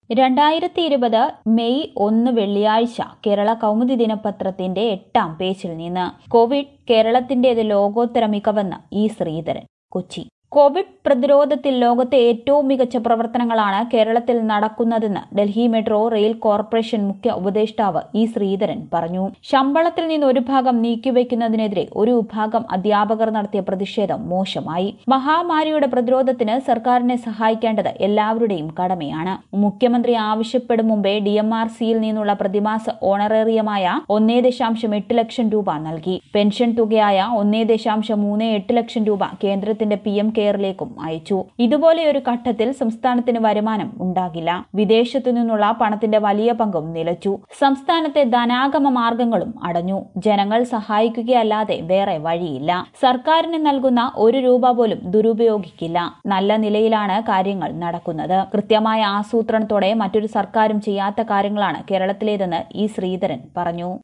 രണ്ടായിരത്തി ഇരുപത് മെയ് ഒന്ന് വെള്ളിയാഴ്ച കേരള കൗമുദി ദിനപത്രത്തിന്റെ എട്ടാം പേജിൽ നിന്ന് കോവിഡ് കേരളത്തിന്റേത് ലോകോത്തര മികവെന്ന് ഇ ശ്രീധരൻ കൊച്ചി കോവിഡ് പ്രതിരോധത്തിൽ ലോകത്തെ ഏറ്റവും മികച്ച പ്രവർത്തനങ്ങളാണ് കേരളത്തിൽ നടക്കുന്നതെന്ന് ഡൽഹി മെട്രോ റെയിൽ കോർപ്പറേഷൻ മുഖ്യ ഉപദേഷ്ടാവ് ഇ ശ്രീധരൻ പറഞ്ഞു ശമ്പളത്തിൽ നിന്ന് ഒരു ഭാഗം നീക്കിവെക്കുന്നതിനെതിരെ ഒരു വിഭാഗം അധ്യാപകർ നടത്തിയ പ്രതിഷേധം മോശമായി മഹാമാരിയുടെ പ്രതിരോധത്തിന് സർക്കാരിനെ സഹായിക്കേണ്ടത് എല്ലാവരുടെയും കടമയാണ് മുഖ്യമന്ത്രി ആവശ്യപ്പെടും മുമ്പേ ഡി എം ആർ സിയിൽ നിന്നുള്ള പ്രതിമാസ ഓണറേറിയമായ ഒന്നേ ദശാംശം എട്ട് ലക്ഷം രൂപ നൽകി പെൻഷൻ തുകയായ ഒന്നേ ദശാംശം മൂന്ന് എട്ട് ലക്ഷം രൂപ കേന്ദ്രത്തിന്റെ പി എം കെയറിലേക്കും അയച്ചു ഇതുപോലെ ഒരു ഘട്ടത്തിൽ സംസ്ഥാനത്തിന് വരുമാനം ഉണ്ടാകില്ല വിദേശത്തു നിന്നുള്ള പണത്തിന്റെ വലിയ പങ്കും നിലച്ചു സംസ്ഥാനത്തെ ധനാഗമ മാർഗങ്ങളും അടഞ്ഞു ജനങ്ങൾ സഹായിക്കുകയല്ലാതെ വേറെ വഴിയില്ല സർക്കാരിന് നൽകുന്ന ഒരു രൂപ പോലും ദുരുപയോഗിക്കില്ല നല്ല നിലയിലാണ് കാര്യങ്ങൾ നടക്കുന്നത് കൃത്യമായ ആസൂത്രണത്തോടെ മറ്റൊരു സർക്കാരും ചെയ്യാത്ത കാര്യങ്ങളാണ് കേരളത്തിലേതെന്ന് ഇ ശ്രീധരൻ പറഞ്ഞു